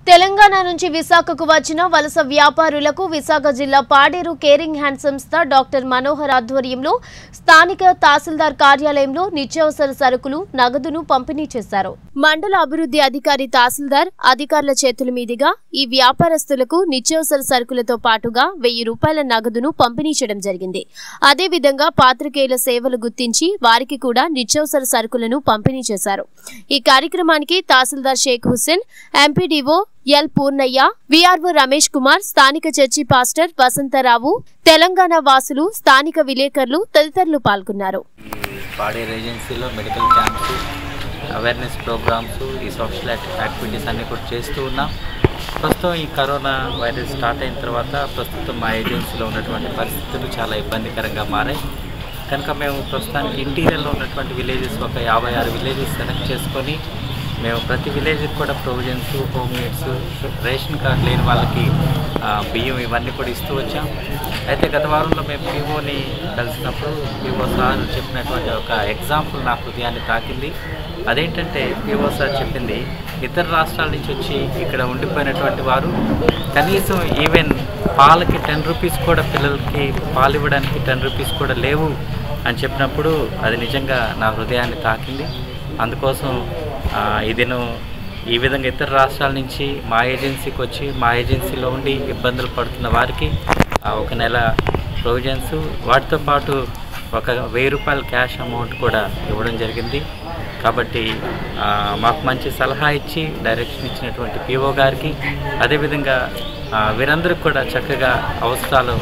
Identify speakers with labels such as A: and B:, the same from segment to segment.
A: తెలంగాణ నుంచి విశాఖకు వచ్చిన వలస వ్యాపారులకు విశాఖ జిల్లా పాడేరు కేరింగ్ హ్యాండ్ సంస్థ డాక్టర్ మనోహర్ ఆధ్వర్యంలో స్థానిక తహసీల్దార్ కార్యాలయంలో నిత్యావసర సరుకులు నగదును పంపిణీ చేశారు మండల అభివృద్ధి అధికారి తహసీల్దార్ అధికారుల చేతుల మీదుగా ఈ వ్యాపారస్తులకు నిత్యావసర సరుకులతో పాటుగా వెయ్యి రూపాయల నగదును పంపిణీ చేయడం జరిగింది అదేవిధంగా పాత్రికేయుల సేవలు గుర్తించి వారికి కూడా నిత్యావసర సరుకులను పంపిణీ చేశారు ఈ కార్యక్రమానికి తహసీల్దార్ Shaik Hussain MPDO L Purnaiah VRO Ramesh Kumar స్థానిక చర్చి పాస్టర్ వసంతరావు తెలంగాణ వాసులు స్థానిక విలేకరులు తదితరులు పాల్గొన్నారు
B: ఈ పాడేరు ఏజెన్సీలో మెడికల్ క్యాంప్స్ అవేర్నెస్ ప్రోగ్రామ్స్ ఈ సోషల్ యాక్టి- యాక్టివిటీస్ అన్నీ కూడా చేస్తూ ఉన్నాం ప్రస్తుతం ఈ కరోనా వైరస్ స్టార్ట్ అయిన తర్వాత ప్రస్తుతం మా ఏజెన్సీలో ఉన్నటువంటి పరిస్థితులు చాలా ఇబ్బందికరంగా మారాయి కనుక మేము ప్రస్తుతానికి ఇంటీరియర్లో ఉన్నటువంటి విలేజెస్ ఒక యాభై ఆరు విలేజెస్ సెలెక్ట్ చేసుకొని మేము ప్రతి విలేజ్కి కూడా provisions home needs ration card లేని వాళ్ళకి ఆ, బియ్యం ఇవన్నీ కూడా ఇస్తూ వచ్చాం అయితే గత వారంలో మేము పీఓని కలిసినప్పుడు పీఓ సార్ చెప్పినటువంటి ఒక ఎగ్జాంపుల్ నా హృదయాన్ని తాకింది అదేంటంటే పీఓ సార్ చెప్పింది ఇతర రాష్ట్రాల నుంచి వచ్చి ఇక్కడ ఉండిపోయినటువంటి వారు కనీసం ఈవెన్ పాలకి టెన్ రూపీస్ కూడా పిల్లలకి పాలు ఇవ్వడానికి టెన్ రూపీస్ కూడా లేవు అని చెప్పినప్పుడు అది నిజంగా నా హృదయాన్ని తాకింది అందుకోసం ఆ, ఇదిను ఈ విధంగా ఇతర రాష్ట్రాల నుంచి మా ఏజెన్సీకి వచ్చి మా ఏజెన్సీలో ఉండి ఇబ్బందులు పడుతున్న వారికి ఆ, ఒక నెల ప్రొవిజన్స్ వాటితో పాటు ఒక వెయ్యి రూపాయల క్యాష్ అమౌంట్ కూడా ఇవ్వడం జరిగింది కాబట్టి ఆ, మాకు మంచి సలహా ఇచ్చి డైరెక్షన్ ఇచ్చినటువంటి పిఓ గారికి అదేవిధంగా ఆ, వీరందరికీ కూడా చక్కగా అవసరాలు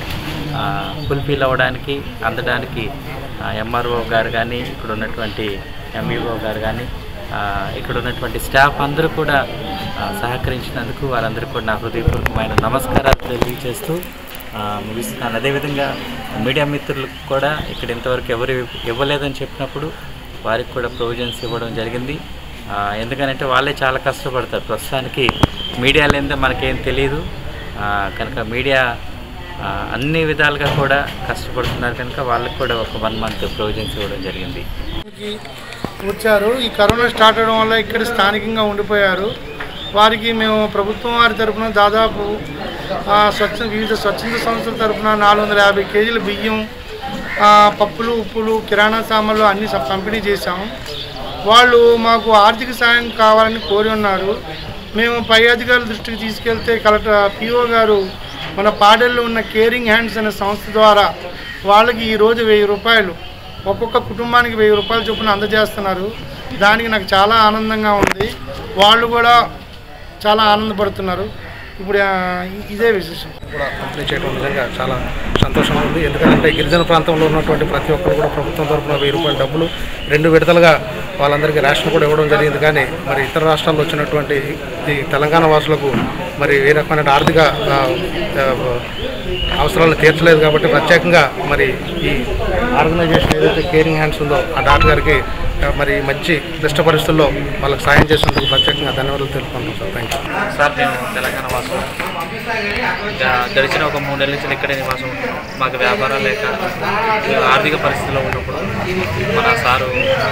B: ఫుల్ఫిల్ అవ్వడానికి అందడానికి ఎంఆర్ఓ గారు కానీ ఇక్కడ ఉన్నటువంటి ఎంఈఓ గారు కానీ ఆ, ఇక్కడ ఉన్నటువంటి స్టాఫ్ అందరూ కూడా ఆ, సహకరించినందుకు వారందరికీ కూడా నా హృదయపూర్వకమైన నమస్కారాలు తెలియజేస్తూ ఆ, ముగిస్తున్నాను అదేవిధంగా మీడియా మిత్రులకు కూడా ఇక్కడ ఇంతవరకు ఎవరు ఇవ్వలేదని చెప్పినప్పుడు వారికి కూడా ప్రొవిజన్స్ ఇవ్వడం జరిగింది ఆ, ఎందుకనంటే వాళ్ళే చాలా కష్టపడతారు ప్రస్తుతానికి మీడియా లేనిదే మనకేం తెలియదు ఆ, కనుక మీడియా ఆ, అన్ని విధాలుగా కూడా కష్టపడుతున్నారు కనుక వాళ్ళకి కూడా ఒక వన్ మంత్ ప్రొవిజన్స్ ఇవ్వడం జరిగింది
C: కి వచ్చారు ఈ కరోనా స్టార్ట్ అవడం వల్ల ఇక్కడ స్థానికంగా ఉండిపోయారు వారికి మేము ప్రభుత్వం వారి తరపున దాదాపు ఆ, స్వచ్ఛ వివిధ స్వచ్ఛంద సంస్థల తరపున నాలుగు వందల యాభై కేజీల బియ్యం ఆ, పప్పులు ఉప్పులు కిరాణా సామాన్లు అన్ని స- పంపిణీ చేశాము వాళ్ళు మాకు ఆర్థిక సాయం కావాలని కోరి ఉన్నారు మేము పై అధికారుల దృష్టికి తీసుకెళ్తే కలెక్టర్ పిఓ గారు మన పాడేల్లో ఉన్న కేరింగ్ హ్యాండ్స్ అనే సంస్థ ద్వారా వాళ్ళకి ఈరోజు వెయ్యి రూపాయలు ఒక్కొక్క కుటుంబానికి వెయ్యి రూపాయలు చొప్పున అందజేస్తున్నారు దానికి నాకు చాలా ఆనందంగా ఉంది వాళ్ళు కూడా చాలా ఆనందపడుతున్నారు ఇప్పుడు ఆ, ఇదే విశేషం
D: కూడా పంపిణీ చేయడం నిజంగా చాలా సంతోషంగా ఉంది ఎందుకంటే గిరిజన ప్రాంతంలో ఉన్నటువంటి ప్రతి ఒక్కరు కూడా ప్రభుత్వం తరఫున వెయ్యి రూపాయల డబ్బులు రెండు విడతలుగా వాళ్ళందరికీ రేషన్ కూడా ఇవ్వడం జరిగింది కానీ మరి ఇతర రాష్ట్రాల్లో వచ్చినటువంటి ఈ తెలంగాణ వాసులకు మరి ఏ రకమైన ఆర్థిక ఆ, ఆ, అవసరాలను తీర్చలేదు కాబట్టి ప్రత్యేకంగా మరి ఈ ఆర్గనైజేషన్ ఏదైతే కేరింగ్ హ్యాండ్స్ ఉందో ఆ డాక్టర్ గారికి ఆ, మరి మంచి క్లిష్ట పరిస్థితుల్లో వాళ్ళకి సాయం చేసినందుకు ప్రత్యేకంగా ధన్యవాదాలు తెలుపుకుంటున్నాం సార్ థ్యాంక్ యూ
B: సార్ మేము తెలంగాణ వాసం గ- గడిచిన ఒక మూడు నెలల నుంచి ఇక్కడే నివాసం ఉంటున్నాం. మాకు వ్యాపారం లేక ఆర్థిక పరిస్థితిలో ఉన్నప్పుడు మన సారు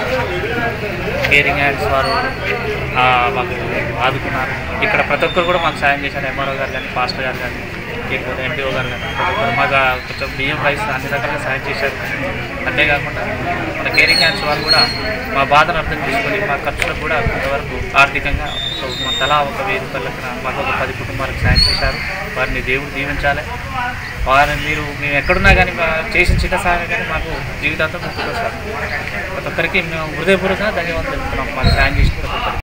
B: కేరింగ్ హ్యాండ్స్ వారు ఆ, మాకు ఆదుకున్నారు ఇక్కడ ప్రతి ఒక్కరు కూడా మాకు సాయం చేశారు ఎంఆర్ఓ గారు కానీ పాస్టర్ గారు కానీ లేకపోతే ఎంపీఓ గారు కానీ ప్రతి ఒక్కరు మాకు ఆ కొంచెం బియ్యం రైస్ అన్ని రకాలుగా సాయం చేశారు అంతేకాకుండా మన కేరింగ్ హ్యాండ్స్ వాళ్ళు కూడా మా బాధను అర్థం చేసుకొని మా ఖర్చులకు కూడా కొంతవరకు ఆర్థికంగా ఒక మన తలా ఒక వెయ్యి రూపాయల లెక్కన మాకు ఒక పది కుటుంబాలకు సాయం చేశారు వారిని దేవుడు దీవించాలి వారిని మీరు మేము ఎక్కడున్నా కానీ మా చేసిన చిన్న సాయం కానీ మాకు జీవితాంతం గుర్తుకొస్తారు ప్రతి ఒక్కరికి మేము హృదయపూర్వకంగా ధన్యవాదాలు తెలుపుతున్నాం మాకు సాయం చేసిన ప్రతి ఒక్కరికి